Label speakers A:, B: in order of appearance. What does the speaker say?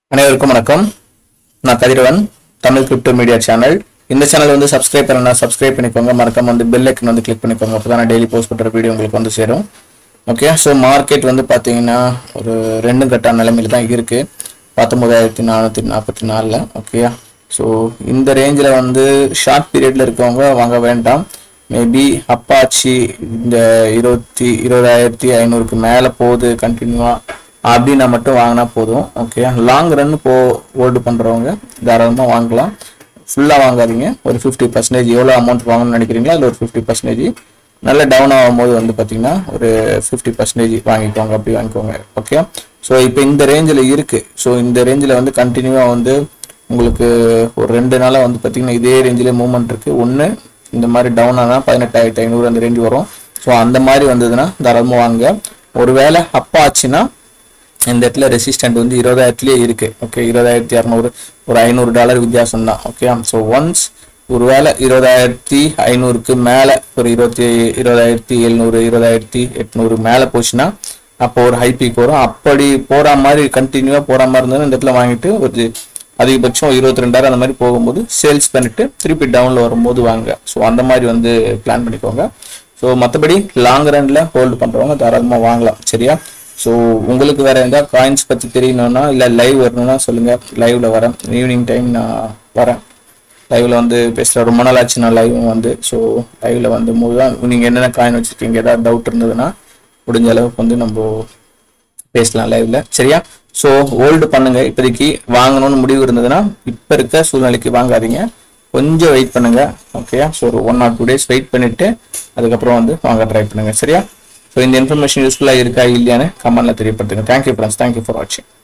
A: அனைவருக்கும் வணக்கம் நான் Kathiravan Tamil crypto media channel இந்த சேனல் வந்து சப்ஸ்கிரைப் பண்ணலாம் சப்ஸ்கிரைப் பண்ணிக்கோங்க மறக்காம வந்து பெல் ஐக்கன் வந்து கிளிக் பண்ணிக்கோங்க அப்போ தான் டெய்லி போஸ்ட் பண்ணுற வீடியோ உங்களுக்கு வந்து சேரும் ஓகே ஸோ மார்க்கெட் வந்து பார்த்தீங்கன்னா ஒரு ரெண்டு கட்ட நிலைமையில தான் இருக்குது பத்தொம்போதாயிரத்தி நானூற்றி நாற்பத்தி நாலில் ஓகே ஸோ இந்த ரேஞ்சில் வந்து ஷார்ட் பீரியடில் இருக்கவங்க வாங்க வேண்டாம் மேபி அப்பாச்சி இந்த இருபத்தி இருபதாயிரத்தி ஐநூறுக்கு மேலே போகுது கண்டினியூவாக அப்படின்னா மட்டும் வாங்கினா போதும் ஓகே லாங் ரன் போ ஹோல்டு பண்ணுறவங்க தாராளமாக வாங்கலாம் ஃபுல்லாக வாங்காதீங்க ஒரு ஃபிஃப்டி பர்சன்டேஜ் எவ்வளோ அமௌண்ட் வாங்கணும்னு நினைக்கிறீங்களோ அதில் ஒரு ஃபிஃப்டி பர்சன்டேஜ் நல்ல டவுன் ஆகும்போது வந்து பார்த்தீங்கன்னா ஒரு ஃபிஃப்டி பர்சன்டேஜ் வாங்கிக்கோங்க அப்படி வாங்கிக்கோங்க ஓகே ஸோ இப்போ இந்த ரேஞ்சில் இருக்குது ஸோ இந்த ரேஞ்சில் வந்து கண்டினியூவாக வந்து உங்களுக்கு ஒரு ரெண்டு நாளாக வந்து பார்த்தீங்கன்னா இதே ரேஞ்சிலே மூவ்மெண்ட் இருக்குது ஒன்று இந்த மாதிரி டவுன் ஆனால் பதினெட்டாயிரத்தி ஐநூறு அந்த ரேஞ்ச் வரும் ஸோ அந்த மாதிரி வந்ததுன்னா தாராளமாக வாங்க ஒருவேளை அப்பா ஆச்சுன்னா இந்த இடத்துல ரெசிஸ்டன்ட் வந்து இருபதாயிரத்துலேயே இருக்கு ஓகே இருபதாயிரத்தி இரநூறு ஒரு ஐநூறு டாலர் வித்தியாசம் தான் ஓகே ஸோ ஒன்ஸ் ஒருவேளை இருபதாயிரத்தி ஐநூறுக்கு மேலே ஒரு இருபத்தி இருபதாயிரத்தி எழுநூறு இருபதாயிரத்தி எட்நூறு மேலே போச்சுன்னா அப்போ ஒரு ஹை பீக் வரும் அப்படி போற மாதிரி கண்டினியூவாக போற மாதிரி இருந்ததுன்னா இந்த இடத்துல வாங்கிட்டு ஒரு அதிகபட்சம் இருபத்தி ரெண்டாயிரம் அந்த மாதிரி போகும்போது சேல்ஸ் பண்ணிட்டு திருப்பி டவுன்ல வரும்போது வாங்க ஸோ அந்த மாதிரி வந்து பிளான் பண்ணிக்கோங்க ஸோ மற்றபடி லாங் ரன்ல ஹோல்டு பண்றவங்க தாராளமாக வாங்கலாம் சரியா ஸோ உங்களுக்கு வேற எந்த காயின்ஸ் பத்தி தெரியணும்னா இல்லை லைவ் வரணும்னா சொல்லுங்க லைவ்ல வரேன் ஈவினிங் டைம் நான் வரேன் லைவ்ல வந்து பேசுகிற ரொம்ப நாள் ஆச்சு நான் லைவ் வந்து ஸோ லைவ்ல வந்து போது தான் நீங்க என்னென்ன காயின் வச்சிருக்கீங்க ஏதாவது டவுட் இருந்ததுன்னா முடிஞ்ச அளவுக்கு வந்து நம்ம பேசலாம் லைவ்ல சரியா ஸோ ஹோல்டு பண்ணுங்க இப்போதைக்கு வாங்கணும்னு முடிவு இருந்ததுன்னா இப்போ இருக்க சூழ்நிலைக்கு வாங்காதீங்க கொஞ்சம் வெயிட் பண்ணுங்க ஓகே ஸோ ஒரு one or two days wait பண்ணிட்டு அதுக்கப்புறம் வந்து வாங்க ட்ரை பண்ணுங்க சரியா ஸோ இந்த இன்ஃபர்மேஷன் யூஸ்ஃபுல்லாக இருக்கா இல்லையான்னு கமெண்ட்ல தெரியப்படுத்துங்க தேங்க்யூ ஃப்ரெண்ட்ஸ் தேங்க்யூ ஃபார் வாட்சிங்